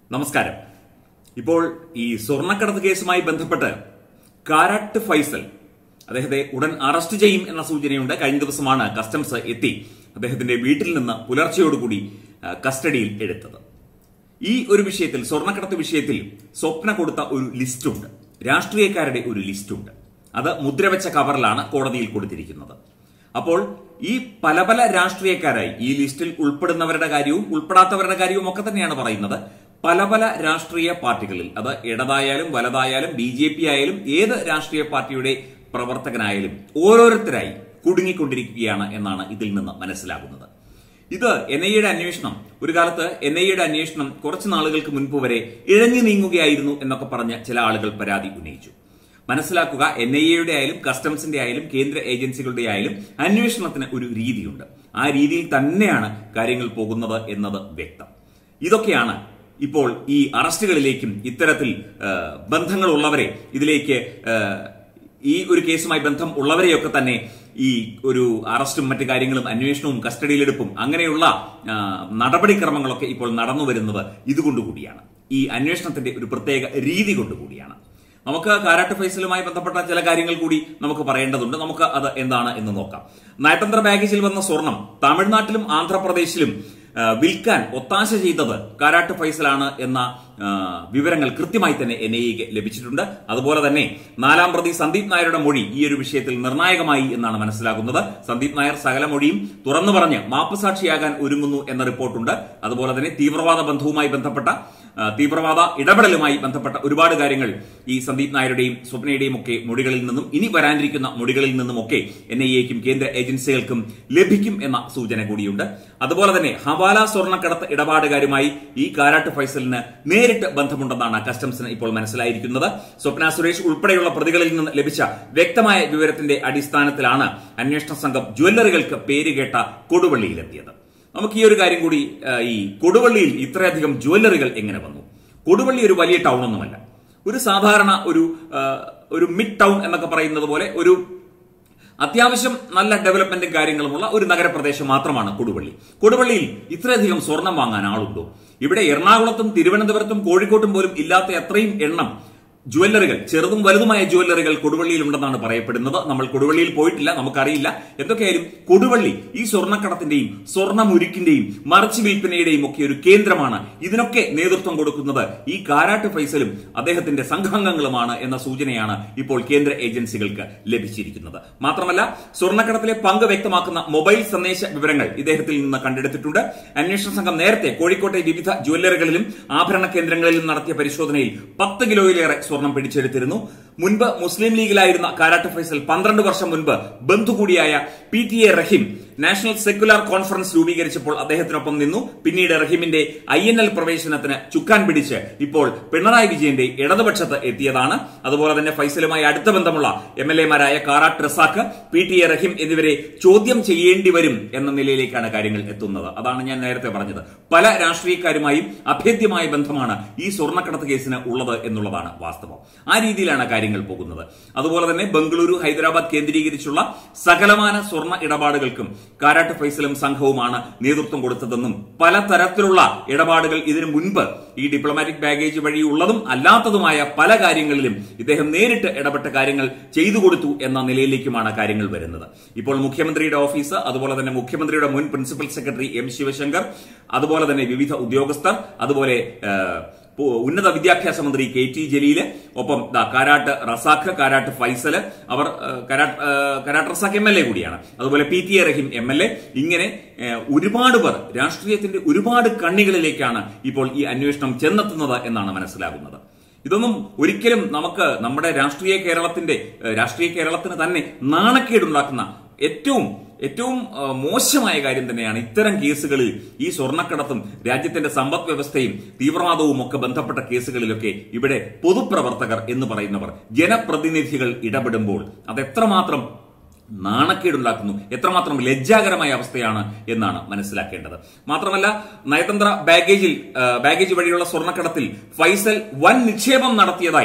നമസ്കാരം ഇപ്പോൾ ഈ സ്വർണ്ണക്കടത്ത് കേസുമായി ബന്ധപ്പെട്ട് കാരാട്ട് ഫൈസൽ അദ്ദേഹത്തെ ഉടൻ അറസ്റ്റ് ചെയ്യും എന്ന സൂചനയുണ്ട് കഴിഞ്ഞ ദിവസമാണ് കസ്റ്റംസ് എത്തി അദ്ദേഹത്തിന്റെ വീട്ടിൽ നിന്ന് പുലർച്ചെയോടുകൂടി ആ, കസ്റ്റഡിയിൽ എടുത്തത് ഈ ഒരു വിഷയത്തിൽ സ്വർണ്ണക്കടത്ത് വിഷയത്തിൽ സ്വപ്ന കൊടുത്ത ഒരു ലിസ്റ്റുണ്ട് രാഷ്ട്രീയക്കാരുടെ ഒരു ലിസ്റ്റുണ്ട് അത് മുദ്രവെച്ച കവറിലാണ് കോടതിയിൽ കൊടുത്തിരിക്കുന്നത് അപ്പോൾ ഈ പല പല രാഷ്ട്രീയക്കാരായി ഈ ലിസ്റ്റിൽ ഉൾപ്പെടുന്നവരുടെ കാര്യവും ഉൾപ്പെടാത്തവരുടെ കാര്യവും ഒക്കെ തന്നെയാണ് പറയുന്നത് പല പല രാഷ്ട്രീയ പാർട്ടികളിൽ അത് ഇടതായാലും വലതായാലും ബി ജെ പി ആയാലും ഏത് രാഷ്ട്രീയ പാർട്ടിയുടെ പ്രവർത്തകനായാലും ഓരോരുത്തരായി കുടുങ്ങിക്കൊണ്ടിരിക്കുകയാണ് എന്നാണ് ഇതിൽ നിന്ന് മനസ്സിലാകുന്നത് ഇത് എൻ ഐ എയുടെ അന്വേഷണം ഒരു കാലത്ത് എൻ ഐ എയുടെ അന്വേഷണം കുറച്ചു നാളുകൾക്ക് മുൻപ് വരെ ഇഴഞ്ഞു നീങ്ങുകയായിരുന്നു എന്നൊക്കെ പറഞ്ഞ് ചില ആളുകൾ പരാതി ഉന്നയിച്ചു മനസ്സിലാക്കുക എൻ ഐ എയുടെ ആയാലും കസ്റ്റംസിന്റെ ആയാലും കേന്ദ്ര ഏജൻസികളുടെ ആയാലും അന്വേഷണത്തിന് ഒരു രീതിയുണ്ട് ആ രീതിയിൽ തന്നെയാണ് കാര്യങ്ങൾ പോകുന്നത് എന്നത് വ്യക്തം ഇതൊക്കെയാണ് ഇപ്പോൾ ഈ അറസ്റ്റുകളിലേക്കും ഇത്തരത്തിൽ ആ, ബന്ധങ്ങളുള്ളവരെ ഇതിലേക്ക് ആ, ഈ ഒരു കേസുമായി ബന്ധം ഉള്ളവരെയൊക്കെ തന്നെ ഈ ഒരു അറസ്റ്റും മറ്റു കാര്യങ്ങളും അന്വേഷണവും കസ്റ്റഡിയിലെടുപ്പും അങ്ങനെയുള്ള ആ, നടപടിക്രമങ്ങളൊക്കെ ഇപ്പോൾ നടന്നു വരുന്നത് ഇതുകൊണ്ടുകൂടിയാണ് ഈ അന്വേഷണത്തിന്റെ ഒരു പ്രത്യേക രീതി കൊണ്ടുകൂടിയാണ് നമുക്ക് കാരാട്ട് ഫൈസലുമായി ബന്ധപ്പെട്ട ചില കാര്യങ്ങൾ കൂടി നമുക്ക് പറയേണ്ടതുണ്ട് നമുക്ക് അത് എന്താണ് എന്ന് നോക്കാം നയതന്ത്ര ബാഗേജിൽ വന്ന സ്വർണം തമിഴ്നാട്ടിലും ആന്ധ്രാപ്രദേശിലും ആ, വിൽക്കാൻ ഒത്താശ ചെയ്തത് കാരാട്ട് ഫൈസലാണ് എന്ന ആ, വിവരങ്ങൾ കൃത്യമായി തന്നെ എൻ ഐ എക്ക് ലഭിച്ചിട്ടുണ്ട് അതുപോലെ തന്നെ നാലാം പ്രതി സന്ദീപ് നായരുടെ മൊഴി ഈ ഒരു വിഷയത്തിൽ നിർണായകമായി എന്നാണ് മനസ്സിലാകുന്നത് സന്ദീപ് നായർ സകല മൊഴിയും തുറന്നു പറഞ്ഞ് മാപ്പുസാക്ഷിയാകാൻ ഒരുങ്ങുന്നു എന്ന റിപ്പോർട്ടുണ്ട് അതുപോലെ തന്നെ തീവ്രവാദ ബന്ധവുമായി ബന്ധപ്പെട്ട ആ, തീവ്രവാദ ഇടപെടലുമായി ബന്ധപ്പെട്ട ഒരുപാട് കാര്യങ്ങൾ ഈ സന്ദീപ് നായരുടെയും സ്വപ്നയുടെയും ഒക്കെ മൊഴികളിൽ നിന്നും ഇനി വരാനിരിക്കുന്ന മൊഴികളിൽ നിന്നുമൊക്കെ എൻ ഐ എക്കും കേന്ദ്ര ഏജൻസികൾക്കും ലഭിക്കും എന്ന സൂചന കൂടിയുണ്ട് അതുപോലെ തന്നെ ഹവാല സ്വർണ്ണക്കടത്ത് ഇടപാടുകാരുമായി ഈ കാരാട്ട് ഫൈസലിന് നേരിട്ട് ബന്ധമുണ്ടെന്നാണ് കസ്റ്റംസിന് ഇപ്പോൾ മനസ്സിലായിരിക്കുന്നത് സ്വപ്ന സുരേഷ് ഉൾപ്പെടെയുള്ള പ്രതികളിൽ നിന്ന് ലഭിച്ച വ്യക്തമായ വിവരത്തിന്റെ അടിസ്ഥാനത്തിലാണ് അന്വേഷണ സംഘം ജ്വല്ലറികൾക്ക് പേരുകേട്ട കൊടുവള്ളിയിലെത്തിയത് നമുക്ക് ഈ ഒരു കാര്യം കൂടി ആ, ഈ കൊടുവള്ളിയിൽ ഇത്രയധികം ജ്വല്ലറികൾ എങ്ങനെ വന്നു കൊടുവള്ളി ഒരു വലിയ ടൗൺ ഒന്നുമല്ല ഒരു സാധാരണ ഒരു ആ, ഒരു മിഡ് ടൗൺ എന്നൊക്കെ പറയുന്നത് പോലെ ഒരു അത്യാവശ്യം നല്ല ഡെവലപ്മെന്റും കാര്യങ്ങളുമുള്ള ഒരു നഗരപ്രദേശം മാത്രമാണ് കൊടുവള്ളി കൊടുവള്ളിയിൽ ഇത്രയധികം സ്വർണം വാങ്ങാൻ ആളുണ്ടോ ഇവിടെ എറണാകുളത്തും തിരുവനന്തപുരത്തും കോഴിക്കോട്ടും പോലും ഇല്ലാത്ത അത്രയും എണ്ണം ജ്വല്ലറികൾ ചെറുതും വലുതുമായ ജ്വല്ലറികൾ കൊടുവള്ളിയിൽ ഉണ്ടെന്നാണ് പറയപ്പെടുന്നത് നമ്മൾ കൊടുവള്ളിയിൽ പോയിട്ടില്ല നമുക്കറിയില്ല എന്തൊക്കെയായാലും കൊടുവള്ളി ഈ സ്വർണ്ണക്കടത്തിന്റെയും സ്വർണ്ണമുരുക്കിന്റെയും മറച്ചു വിൽപ്പനയുടെയും ഒക്കെ ഒരു കേന്ദ്രമാണ് ഇതിനൊക്കെ നേതൃത്വം കൊടുക്കുന്നത് ഈ കാരാട്ട് ഫൈസലും അദ്ദേഹത്തിന്റെ സംഘാംഗങ്ങളുമാണ് എന്ന സൂചനയാണ് ഇപ്പോൾ കേന്ദ്ര ഏജൻസികൾക്ക് ലഭിച്ചിരിക്കുന്നത് മാത്രമല്ല സ്വർണ്ണക്കടത്തിലെ പങ്ക് വ്യക്തമാക്കുന്ന മൊബൈൽ സന്ദേശ വിവരങ്ങൾ ഇദ്ദേഹത്തിൽ നിന്ന് കണ്ടെടുത്തിട്ടുണ്ട് അന്വേഷണ സംഘം നേരത്തെ കോഴിക്കോട്ടെ വിവിധ ജ്വല്ലറികളിലും ആഭരണ കേന്ദ്രങ്ങളിലും നടത്തിയ പരിശോധനയിൽ പത്ത് കിലോയിലേറെ സ്വർണം പിടിച്ചെടുത്തിരുന്നു മുൻപ് മുസ്ലിം ലീഗിലായിരുന്ന കാരാട്ട് ഫൈസൽ പന്ത്രണ്ട് വർഷം മുൻപ് ബന്ധു കൂടിയായ P T A Rahim national secular conference രൂപീകരിച്ചപ്പോൾ അദ്ദേഹത്തിനൊപ്പം നിന്നു പിന്നീട് റഹീമിന്റെ ഐ എൻ എൽ പ്രവേശനത്തിന് ചുക്കാൻ പിടിച്ച് ഇപ്പോൾ പിണറായി വിജയന്റെ ഇടതുപക്ഷത്ത് എത്തിയതാണ് അതുപോലെ തന്നെ ഫൈസലുമായി അടുത്ത ബന്ധമുള്ള എം എൽ എമാരായ Karat Razak P T A Rahim എന്നിവരെ ചോദ്യം ചെയ്യേണ്ടി വരും എന്ന നിലയിലേക്കാണ് കാര്യങ്ങൾ എത്തുന്നത് അതാണ് ഞാൻ നേരത്തെ പറഞ്ഞത് പല രാഷ്ട്രീയക്കാരുമായും അഭേദ്യമായ ബന്ധമാണ് ഈ സ്വർണ്ണക്കടത്ത് കേസിന് ഉള്ളത് എന്നുള്ളതാണ് വാസ്തവം ആ രീതിയിലാണ് കാര്യങ്ങൾ പോകുന്നത് അതുപോലെ തന്നെ ബംഗളൂരു ഹൈദരാബാദ് കേന്ദ്രീകരിച്ചുള്ള സകലമാന സ്വർണ്ണ ഇടപാടുകൾക്കും കാരാട്ട് ഫൈസലും സംഘവുമാണ് നേതൃത്വം കൊടുത്തതെന്നും പലതരത്തിലുള്ള ഇടപാടുകൾ ഇതിനു മുൻപ് ഈ ഡിപ്ലോമാറ്റിക് ബാഗേജ് വഴിയുള്ളതും അല്ലാത്തതുമായ പല കാര്യങ്ങളിലും ഇദ്ദേഹം നേരിട്ട് ഇടപെട്ട കാര്യങ്ങൾ ചെയ്തു കൊടുത്തു എന്ന നിലയിലേക്കുമാണ് കാര്യങ്ങൾ വരുന്നത് ഇപ്പോൾ മുഖ്യമന്ത്രിയുടെ ഓഫീസ് അതുപോലെ തന്നെ മുഖ്യമന്ത്രിയുടെ മുൻ പ്രിൻസിപ്പൽ സെക്രട്ടറി എം ശിവശങ്കർ അതുപോലെ തന്നെ വിവിധ ഉദ്യോഗസ്ഥർ അതുപോലെ ആ, പു- ഉന്നത വിദ്യാഭ്യാസ മന്ത്രി കെ ടി ജലീല് ഒപ്പം ദാ കാരാട്ട് റസാഖ് കാരാട്ട് ഫൈസല് അവർ ആ, കാരാട്ട് ആ, Karat Razak M L A കൂടിയാണ് അതുപോലെ P T A Rahim M L A ഇങ്ങനെ ഏ, ഒരുപാട് പേർ രാഷ്ട്രീയത്തിന്റെ ഒരുപാട് കണ്ണികളിലേക്കാണ് ഇപ്പോൾ ഈ അന്വേഷണം ചെന്നെത്തുന്നത് എന്നാണ് മനസ്സിലാകുന്നത് ഇതൊന്നും ഒരിക്കലും നമുക്ക് നമ്മുടെ രാഷ്ട്രീയ കേരളത്തിന്റെ ഏ, രാഷ്ട്രീയ കേരളത്തിന് തന്നെ നാണക്കേടുണ്ടാക്കുന്ന ഏറ്റവും ഏറ്റവും ആ, മോശമായ കാര്യം തന്നെയാണ് ഇത്തരം കേസുകളിൽ ഈ സ്വർണ്ണക്കടത്തും രാജ്യത്തിന്റെ സമ്പദ് വ്യവസ്ഥയും തീവ്രവാദവും ഒക്കെ ബന്ധപ്പെട്ട കേസുകളിലൊക്കെ ഇവിടെ പൊതുപ്രവർത്തകർ എന്ന് പറയുന്നവർ ജനപ്രതിനിധികൾ ഇടപെടുമ്പോൾ അത് എത്രമാത്രം നാണക്കേടുണ്ടാക്കുന്നു എത്രമാത്രം ലജ്ജാകരമായ അവസ്ഥയാണ് എന്നാണ് മനസ്സിലാക്കേണ്ടത് മാത്രമല്ല നയതന്ത്ര ബാഗേജിൽ ആ, ബാഗേജ് വഴിയുള്ള സ്വർണ്ണക്കടത്തിൽ ഫൈസൽ വൻ നിക്ഷേപം നടത്തിയതായി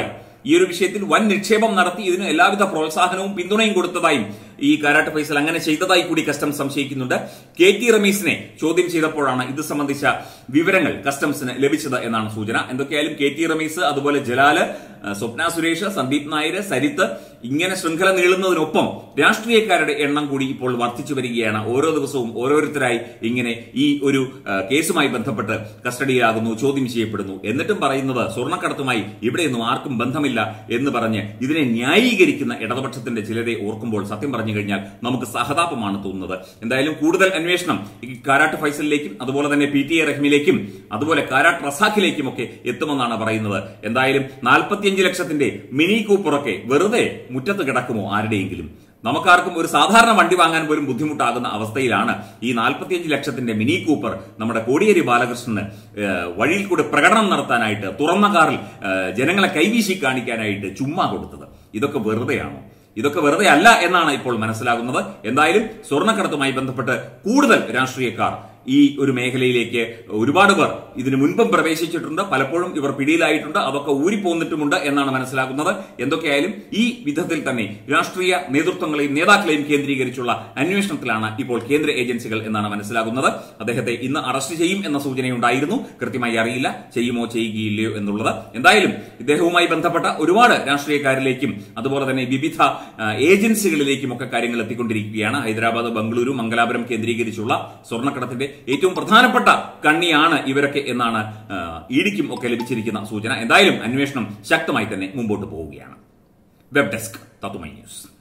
ഈ ഒരു വിഷയത്തിൽ വൻ നിക്ഷേപം നടത്തി ഇതിന് എല്ലാവിധ പ്രോത്സാഹനവും പിന്തുണയും കൊടുത്തതായും ഈ കാരാട്ട് ഫൈസൽ അങ്ങനെ ചെയ്തതായി കൂടി കസ്റ്റംസ് സംശയിക്കുന്നുണ്ട് കെ ടി റമീസിനെ ചോദ്യം ചെയ്തപ്പോഴാണ് ഇത് സംബന്ധിച്ച വിവരങ്ങൾ കസ്റ്റംസിന് ലഭിച്ചത് എന്നാണ് സൂചന എന്തൊക്കെയായാലും കെ ടി റമീസ് അതുപോലെ ജലാല് ആ, സ്വപ്ന സുരേഷ് സന്ദീപ് നായർ സരിത്ത് ഇങ്ങനെ ശൃംഖല നീളുന്നതിനൊപ്പം രാഷ്ട്രീയക്കാരുടെ എണ്ണം കൂടി ഇപ്പോൾ വർദ്ധിച്ചു വരികയാണ് ഓരോ ദിവസവും ഓരോരുത്തരായി ഇങ്ങനെ ഈ ഒരു ആ, കേസുമായി ബന്ധപ്പെട്ട് കസ്റ്റഡിയിലാകുന്നു ചോദ്യം ചെയ്യപ്പെടുന്നു എന്നിട്ടും പറയുന്നത് സ്വർണ്ണക്കടത്തുമായി ഇവിടെയൊന്നും ആർക്കും ബന്ധമില്ല എന്ന് പറഞ്ഞ് ഇതിനെ ന്യായീകരിക്കുന്ന ഇടതുപക്ഷത്തിന്റെ ചിലരെ ഓർക്കുമ്പോൾ സത്യം പറഞ്ഞു കഴിഞ്ഞാൽ നമുക്ക് സഹതാപമാണ് തോന്നുന്നത് എന്തായാലും കൂടുതൽ അന്വേഷണം ഈ കാരാട്ട് ഫൈസലിലേക്കും അതുപോലെ തന്നെ പി ടി എ റഹ്മിലേക്കും അതുപോലെ കാരാട്ട് റസാഖിലേക്കും ഒക്കെ എത്തുമെന്നാണ് പറയുന്നത് എന്തായാലും നാൽപ്പത്തിയഞ്ച് ലക്ഷത്തിന്റെ മിനി കൂപ്പറൊക്കെ വെറുതെ മുറ്റത്ത് കിടക്കുമോ ആരുടെയെങ്കിലും നമുക്കാർക്കും ഒരു സാധാരണ വണ്ടി വാങ്ങാൻ പോലും ബുദ്ധിമുട്ടാകുന്ന അവസ്ഥയിലാണ് ഈ നാൽപ്പത്തിയഞ്ച് ലക്ഷത്തിന്റെ മിനി കൂപ്പർ നമ്മുടെ കോടിയേരി ബാലകൃഷ്ണന് ഏഹ്, വഴിയിൽ കൂടെ പ്രകടനം നടത്താനായിട്ട് തുറന്ന കാറിൽ ഏഹ്, ജനങ്ങളെ കൈവീശി കാണിക്കാനായിട്ട് ചുമ്മാ കൊടുത്തത് ഇതൊക്കെ വെറുതെയാണോ ഇതൊക്കെ വെറുതെ അല്ല എന്നാണ് ഇപ്പോൾ മനസ്സിലാകുന്നത് എന്തായാലും സ്വർണ്ണക്കടത്തുമായി ബന്ധപ്പെട്ട് കൂടുതൽ രാഷ്ട്രീയക്കാർ ഈ ഒരു മേഖലയിലേക്ക് ഒരുപാട് പേർ ഇതിനു മുൻപും പ്രവേശിച്ചിട്ടുണ്ട് പലപ്പോഴും ഇവർ പിടിയിലായിട്ടുണ്ട് അതൊക്കെ ഊരിപ്പോന്നിട്ടുമുണ്ട് എന്നാണ് മനസ്സിലാകുന്നത് എന്തൊക്കെയായാലും ഈ വിധത്തിൽ തന്നെ രാഷ്ട്രീയ നേതൃത്വങ്ങളെയും നേതാക്കളെയും കേന്ദ്രീകരിച്ചുള്ള അന്വേഷണത്തിലാണ് ഇപ്പോൾ കേന്ദ്ര ഏജൻസികൾ എന്നാണ് മനസ്സിലാകുന്നത് അദ്ദേഹത്തെ ഇന്ന് അറസ്റ്റ് ചെയ്യും എന്ന സൂചനയുണ്ടായിരുന്നു കൃത്യമായി അറിയില്ല ചെയ്യുമോ ചെയ്യുകയില്ലയോ എന്നുള്ളത് എന്തായാലും ഇദ്ദേഹവുമായി ബന്ധപ്പെട്ട ഒരുപാട് രാഷ്ട്രീയക്കാരിലേക്കും അതുപോലെ തന്നെ വിവിധ ആ, ഏജൻസികളിലേക്കും ഒക്കെ കാര്യങ്ങൾ എത്തിക്കൊണ്ടിരിക്കുകയാണ് ഹൈദരാബാദ് ബംഗളൂരു മംഗലാപുരം കേന്ദ്രീകരിച്ചുള്ള സ്വർണ്ണക്കടത്തിന്റെ ഏറ്റവും പ്രധാനപ്പെട്ട കണ്ണിയാണ് ഇവരൊക്കെ എന്നാണ് ആ, ഇഡിക്കും ഒക്കെ ലഭിച്ചിരിക്കുന്ന സൂചന എന്തായാലും അന്വേഷണം ശക്തമായി തന്നെ മുമ്പോട്ട് പോവുകയാണ് വെബ് ഡെസ്ക് തത്തുമൈ ന്യൂസ്